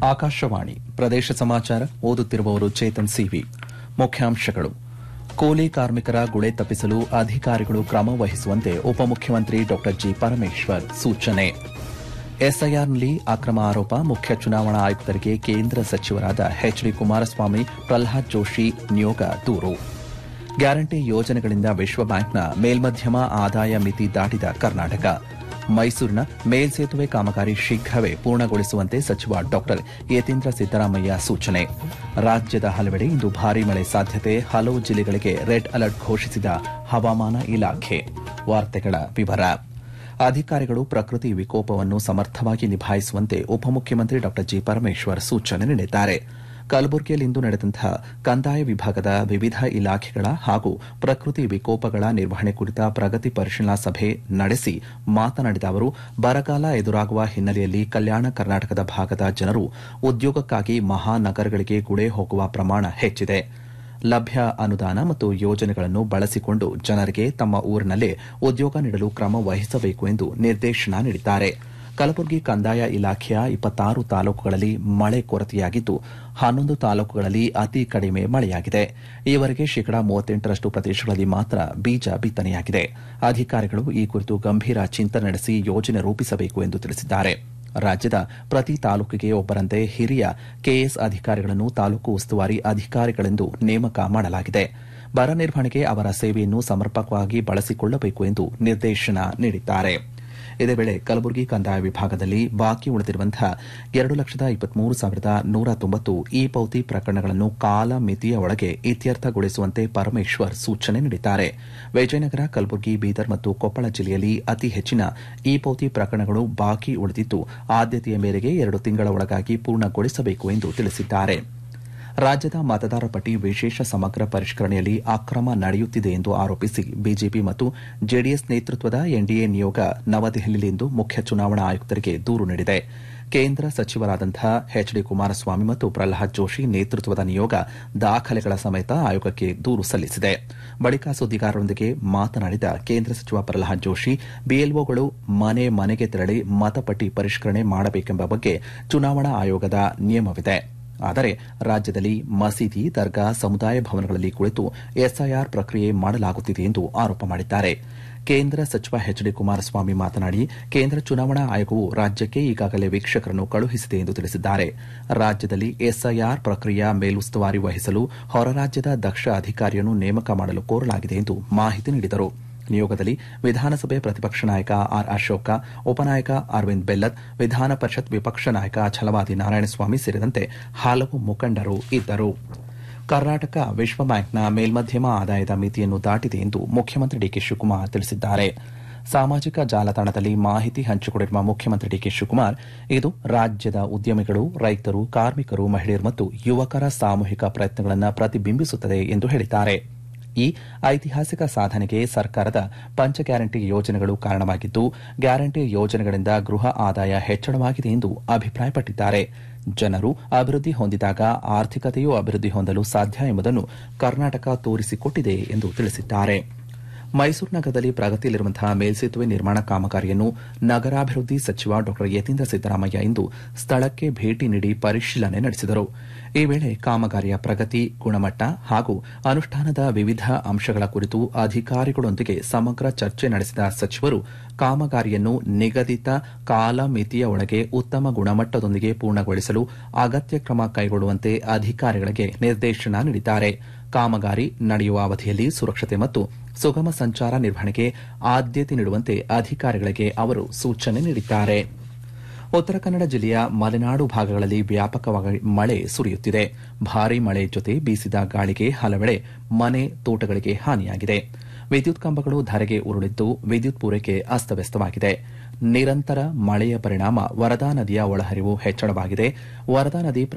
ಆಕಾಶವಾಣಿ ಪ್ರದೇಶ ಸಮಾಚಾರ ಓದುತ್ತಿರುವವರು ಚೇತನ್ ಸಿವಿ ಮುಖ್ಯಾಂಶಗಳು ಕೂಲಿ ಕಾರ್ಮಿಕರ ಗುಳೆ ತಪ್ಪಿಸಲು ಅಧಿಕಾರಿಗಳು ಕ್ರಮ ವಹಿಸುವಂತೆ ಉಪಮುಖ್ಯಮಂತ್ರಿ ಡಾ ಜಿ ಪರಮೇಶ್ವರ್ ಸೂಚನೆ ಎಸ್ಐಆರ್ನಲ್ಲಿ ಅಕ್ರಮ ಆರೋಪ ಮುಖ್ಯ ಚುನಾವಣಾ ಆಯುಕ್ತರಿಗೆ ಕೇಂದ್ರ ಸಚಿವರಾದ ಎಚ್ ಡಿ ಕುಮಾರಸ್ವಾಮಿ ಪ್ರಲ್ಹಾದ್ ಜೋಶಿ ನಿಯೋಗ ದೂರು ಗ್ಯಾರಂಟಿ ಯೋಜನೆಗಳಿಂದ ವಿಶ್ವ ಬ್ಯಾಂಕ್ನ ಮೇಲ್ಮಧ್ಯಮ ಆದಾಯ ಮಿತಿ ದಾಟಿದ ಕರ್ನಾಟಕ ಮೈಸೂರಿನ ಮೇಲ್ಸೇತುವೆ ಕಾಮಗಾರಿ ಶೀಘ್ರವೇ ಪೂರ್ಣಗೊಳಿಸುವಂತೆ ಸಚಿವ ಡಾ ಯತೀಂದ್ರ ಸಿದ್ದರಾಮಯ್ಯ ಸೂಚನೆ ರಾಜ್ಯದ ಹಲವೆಡೆ ಇಂದು ಭಾರೀ ಮಳೆ ಸಾಧ್ಯತೆ ಹಲವು ಜಿಲ್ಲೆಗಳಿಗೆ ರೆಡ್ ಅಲರ್ಟ್ ಘೋಷಿಸಿದ ಹವಾಮಾನ ಇಲಾಖೆ ವಾರ್ತೆಗಳ ವಿವರ ಅಧಿಕಾರಿಗಳು ಪ್ರಕೃತಿ ವಿಕೋಪವನ್ನು ಸಮರ್ಥವಾಗಿ ನಿಭಾಯಿಸುವಂತೆ ಉಪಮುಖ್ಯಮಂತ್ರಿ ಡಾ ಜಿ ಪರಮೇಶ್ವರ್ ಸೂಚನೆ ನೀಡಿದ್ದಾರೆ ಕಲಬುರಗಿಯಲ್ಲಿಂದು ನಡೆದಂತಹ ಕಂದಾಯ ವಿಭಾಗದ ವಿವಿಧ ಇಲಾಖೆಗಳ ಹಾಗೂ ಪ್ರಕೃತಿ ವಿಕೋಪಗಳ ನಿರ್ವಹಣೆ ಕುರಿತ ಪ್ರಗತಿ ಪರಿಶೀಲನಾ ಸಭೆ ನಡೆಸಿ ಮಾತನಾಡಿದ ಅವರು ಬರಗಾಲ ಎದುರಾಗುವ ಹಿನ್ನೆಲೆಯಲ್ಲಿ ಕಲ್ಯಾಣ ಕರ್ನಾಟಕದ ಭಾಗದ ಜನರು ಉದ್ಯೋಗಕ್ಕಾಗಿ ಮಹಾನಗರಗಳಿಗೆ ಗುಳೆ ಹೋಗುವ ಪ್ರಮಾಣ ಹೆಚ್ಚಿದೆ ಲಭ್ಯ ಅನುದಾನ ಮತ್ತು ಯೋಜನೆಗಳನ್ನು ಬಳಸಿಕೊಂಡು ಜನರಿಗೆ ತಮ್ಮ ಊರಿನಲ್ಲೇ ಉದ್ಯೋಗ ನೀಡಲು ಕ್ರಮ ವಹಿಸಬೇಕು ಎಂದು ನಿರ್ದೇಶನ ನೀಡಿದ್ದಾರೆ ಕಲಬುರಗಿ ಕಂದಾಯ ಇಲಾಖೆಯ ಇಪ್ಪತ್ತಾರು ತಾಲೂಕುಗಳಲ್ಲಿ ಮಳೆ ಕೊರತೆಯಾಗಿದ್ದು ಹನ್ನೊಂದು ತಾಲೂಕುಗಳಲ್ಲಿ ಅತಿ ಕಡಿಮೆ ಮಳೆಯಾಗಿದೆ ಈವರೆಗೆ ಶೇಕಡಾ ಮೂವತ್ತೆಂಟರಷ್ಟು ಪ್ರದೇಶಗಳಲ್ಲಿ ಮಾತ್ರ ಬೀಜ ಬಿತ್ತನೆಯಾಗಿದೆ ಅಧಿಕಾರಿಗಳು ಈ ಕುರಿತು ಗಂಭೀರ ಚಿಂತನೆ ನಡೆಸಿ ಯೋಜನೆ ರೂಪಿಸಬೇಕು ಎಂದು ತಿಳಿಸಿದ್ದಾರೆ ರಾಜ್ಯದ ಪ್ರತಿ ತಾಲೂಕಿಗೆ ಒಬ್ಬರಂತೆ ಹಿರಿಯ ಕೆಎಸ್ ಅಧಿಕಾರಿಗಳನ್ನು ತಾಲೂಕು ಉಸ್ತುವಾರಿ ಅಧಿಕಾರಿಗಳೆಂದು ನೇಮಕ ಮಾಡಲಾಗಿದೆ ಬರ ನಿರ್ವಹಣೆಗೆ ಅವರ ಸೇವೆಯನ್ನು ಸಮರ್ಪಕವಾಗಿ ಬಳಸಿಕೊಳ್ಳಬೇಕು ಎಂದು ನಿರ್ದೇಶನ ನೀಡಿದ್ದಾರೆ ಇದೇ ವೇಳೆ ಕಲಬುರಗಿ ಕಂದಾಯ ವಿಭಾಗದಲ್ಲಿ ಬಾಕಿ ಉಳಿದಿರುವಂತಹ ಎರಡು ಲಕ್ಷದ ಇಪ್ಪತ್ಮೂರು ಸಾವಿರದ ನೂರ ತೊಂಬತ್ತು ಇ ಪೌತಿ ಪ್ರಕರಣಗಳನ್ನು ಕಾಲ ಮಿತಿಯ ಒಳಗೆ ಇತ್ಯರ್ಥಗೊಳಿಸುವಂತೆ ಪರಮೇಶ್ವರ್ ಸೂಚನೆ ನೀಡಿದ್ದಾರೆ ವಿಜಯನಗರ ಕಲಬುರಗಿ ಬೀದರ್ ಮತ್ತು ಕೊಪ್ಪಳ ಜಿಲ್ಲೆಯಲ್ಲಿ ಅತಿ ಹೆಚ್ಚಿನ ಇ ಪೌತಿ ಪ್ರಕರಣಗಳು ಬಾಕಿ ಉಳಿದಿದ್ದು ಆದ್ಯತೆಯ ಮೇರೆಗೆ ಎರಡು ತಿಂಗಳ ಒಳಗಾಗಿ ಪೂರ್ಣಗೊಳಿಸಬೇಕು ಎಂದು ತಿಳಿಸಿದ್ದಾರೆ ರಾಜ್ಯದ ಮತದಾರ ಪಟ್ಟಿ ವಿಶೇಷ ಸಮಗ್ರ ಪರಿಷ್ಕರಣೆಯಲ್ಲಿ ಅಕ್ರಮ ನಡೆಯುತ್ತಿದೆ ಎಂದು ಆರೋಪಿಸಿ ಬಿಜೆಪಿ ಮತ್ತು ಜೆಡಿಎಸ್ ನೇತೃತ್ವದ ಎನ್ಡಿಎ ನಿಯೋಗ ನವದೆಹಲಿಯಲ್ಲಿಂದು ಮುಖ್ಯ ಚುನಾವಣಾ ಆಯುಕ್ತರಿಗೆ ದೂರು ನೀಡಿದೆ ಕೇಂದ್ರ ಸಚಿವರಾದಂತಹ ಎಚ್ ಡಿ ಕುಮಾರಸ್ವಾಮಿ ಮತ್ತು ಪ್ರಲ್ಹಾದ್ ಜೋಶಿ ನೇತೃತ್ವದ ನಿಯೋಗ ದಾಖಲೆಗಳ ಸಮೇತ ಆಯೋಗಕ್ಕೆ ದೂರು ಸಲ್ಲಿಸಿದೆ ಬಳಿಕ ಸುದ್ದಿಗಾರರೊಂದಿಗೆ ಮಾತನಾಡಿದ ಕೇಂದ್ರ ಸಚಿವ ಪ್ರಲ್ಹಾದ್ ಜೋಶಿ ಬಿಎಲ್ಒಗಳು ಮನೆ ಮನೆಗೆ ತೆರಳಿ ಮತಪಟ್ಟಿ ಪರಿಷ್ಕರಣೆ ಮಾಡಬೇಕೆಂಬ ಬಗ್ಗೆ ಚುನಾವಣಾ ಆಯೋಗದ ನಿಯಮವಿದೆ ಆದರೆ ರಾಜ್ಯದಲ್ಲಿ ಮಸೀದಿ ದರ್ಗಾ ಸಮುದಾಯ ಭವನಗಳಲ್ಲಿ ಕುಳಿತು ಎಸ್ಐಆರ್ ಪ್ರಕ್ರಿಯೆ ಮಾಡಲಾಗುತ್ತಿದೆ ಎಂದು ಆರೋಪ ಮಾಡಿದ್ದಾರೆ ಕೇಂದ್ರ ಸಚಿವ ಎಚ್ ಡಿ ಕುಮಾರಸ್ವಾಮಿ ಮಾತನಾಡಿ ಕೇಂದ್ರ ಚುನಾವಣಾ ಆಯೋಗವು ರಾಜ್ಯಕ್ಕೆ ಈಗಾಗಲೇ ವೀಕ್ಷಕರನ್ನು ಕಳುಹಿಸಿದೆ ಎಂದು ತಿಳಿಸಿದ್ದಾರೆ ರಾಜ್ಯದಲ್ಲಿ ಎಸ್ಐಆರ್ ಪ್ರಕ್ರಿಯೆಯ ಮೇಲುಸ್ತುವಾರಿ ವಹಿಸಲು ಹೊರ ರಾಜ್ಯದ ದಕ್ಷ ಅಧಿಕಾರಿಯನ್ನು ನೇಮಕ ಮಾಡಲು ಕೋರಲಾಗಿದೆ ಎಂದು ಮಾಹಿತಿ ನೀಡಿದರು ನಿಯೋಗದಲ್ಲಿ ವಿಧಾನಸಭೆ ಪ್ರತಿಪಕ್ಷ ನಾಯಕ ಆರ್ ಅಶೋಕ ಉಪನಾಯಕ ಅರವಿಂದ್ ಬೆಲ್ಲದ್ ವಿಧಾನ ಪರಿಷತ್ ವಿಪಕ್ಷ ನಾಯಕ ಛಲವಾದಿ ನಾರಾಯಣಸ್ವಾಮಿ ಸೇರಿದಂತೆ ಹಲವು ಮುಖಂಡರು ಇದ್ದರು ಕರ್ನಾಟಕ ವಿಶ್ವ ಬ್ಯಾಂಕ್ನ ಮೇಲ್ಮಧ್ಯಮ ಆದಾಯದ ಮಿತಿಯನ್ನು ದಾಟಿದೆ ಎಂದು ಮುಖ್ಯಮಂತ್ರಿ ಡಿಕೆ ಶಿವಕುಮಾರ್ ತಿಳಿಸಿದ್ದಾರೆ ಸಾಮಾಜಿಕ ಜಾಲತಾಣದಲ್ಲಿ ಮಾಹಿತಿ ಹಂಚಿಕೊಂಡಿರುವ ಮುಖ್ಯಮಂತ್ರಿ ಡಿಕೆ ಶಿವಕುಮಾರ್ ಇದು ರಾಜ್ಯದ ಉದ್ಯಮಿಗಳು ರೈತರು ಕಾರ್ಮಿಕರು ಮಹಿಳೆಯರು ಮತ್ತು ಯುವಕರ ಸಾಮೂಹಿಕ ಪ್ರಯತ್ನಗಳನ್ನು ಪ್ರತಿಬಿಂಬಿಸುತ್ತದೆ ಎಂದು ಹೇಳಿದ್ದಾರೆ ಈ ಐತಿಹಾಸಿಕ ಸಾಧನೆಗೆ ಸರ್ಕಾರದ ಪಂಚ ಗ್ಯಾರಂಟಿ ಯೋಜನೆಗಳು ಕಾರಣವಾಗಿದ್ದು ಗ್ಯಾರಂಟಿ ಯೋಜನೆಗಳಿಂದ ಗೃಹ ಆದಾಯ ಹೆಚ್ಚಳವಾಗಿದೆ ಎಂದು ಅಭಿಪ್ರಾಯಪಟ್ಟಿದ್ದಾರೆ ಜನರು ಅಭಿವೃದ್ಧಿ ಹೊಂದಿದಾಗ ಆರ್ಥಿಕತೆಯೂ ಅಭಿವೃದ್ಧಿ ಹೊಂದಲು ಸಾಧ್ಯ ಎಂಬುದನ್ನು ಕರ್ನಾಟಕ ತೋರಿಸಿಕೊಟ್ಟಿದೆ ಎಂದು ತಿಳಿಸಿದ್ದಾರೆ ಮೈಸೂರು ನಗರದಲ್ಲಿ ಪ್ರಗತಿಯಲ್ಲಿರುವಂತಹ ಮೇಲ್ಸೇತುವೆ ನಿರ್ಮಾಣ ಕಾಮಗಾರಿಯನ್ನು ನಗರಾಭಿವೃದ್ಧಿ ಸಚಿವ ಡಾ ಯತೀಂದ್ರ ಸಿದ್ದರಾಮಯ್ಯ ಇಂದು ಸ್ಥಳಕ್ಕೆ ಭೇಟಿ ನೀಡಿ ಪರಿಶೀಲನೆ ನಡೆಸಿದರು ಈ ವೇಳೆ ಕಾಮಗಾರಿಯ ಪ್ರಗತಿ ಗುಣಮಟ್ಟ ಹಾಗೂ ಅನುಷ್ಠಾನದ ವಿವಿಧ ಅಂಶಗಳ ಕುರಿತು ಅಧಿಕಾರಿಗಳೊಂದಿಗೆ ಸಮಗ್ರ ಚರ್ಚೆ ನಡೆಸಿದ ಸಚಿವರು ಕಾಮಗಾರಿಯನ್ನು ನಿಗದಿತ ಕಾಲಮಿತಿಯ ಒಳಗೆ ಉತ್ತಮ ಗುಣಮಟ್ಟದೊಂದಿಗೆ ಪೂರ್ಣಗೊಳಿಸಲು ಅಗತ್ಯ ಕ್ರಮ ಕೈಗೊಳ್ಳುವಂತೆ ಅಧಿಕಾರಿಗಳಿಗೆ ನಿರ್ದೇಶನ ನೀಡಿದ್ದಾರೆ ಕಾಮಗಾರಿ ನಡೆಯುವ ಅವಧಿಯಲ್ಲಿ ಸುರಕ್ಷತೆ ಮತ್ತು ಸುಗಮ ಸಂಚಾರ ನಿರ್ವಹಣೆಗೆ ಆದ್ಯತೆ ನೀಡುವಂತೆ ಅಧಿಕಾರಿಗಳಿಗೆ ಅವರು ಸೂಚನೆ ನೀಡಿದ್ದಾರೆ ಉತ್ತರ ಕನ್ನಡ ಜಿಲ್ಲೆಯ ಮಲೆನಾಡು ಭಾಗಗಳಲ್ಲಿ ವ್ಯಾಪಕವಾಗಿ ಮಳೆ ಸುರಿಯುತ್ತಿದೆ ಭಾರೀ ಮಳೆ ಜೊತೆ ಬೀಸಿದ ಗಾಳಿಗೆ ಹಲವೆಡೆ ಮನೆ ತೋಟಗಳಿಗೆ ಹಾನಿಯಾಗಿದೆ ವಿದ್ಯುತ್ ಕಂಬಗಳು ಧರೆಗೆ ಉರುಳಿದ್ದು ವಿದ್ಯುತ್ ಪೂರೈಕೆ ಅಸ್ತವ್ಯಸ್ತವಾಗಿದೆ ನಿರಂತರ ಮಳೆಯ ಪರಿಣಾಮ ವರದಾ ನದಿಯ ಒಳಹರಿವು ಹೆಚ್ಚಳವಾಗಿದೆ ವರದಾ ನದಿ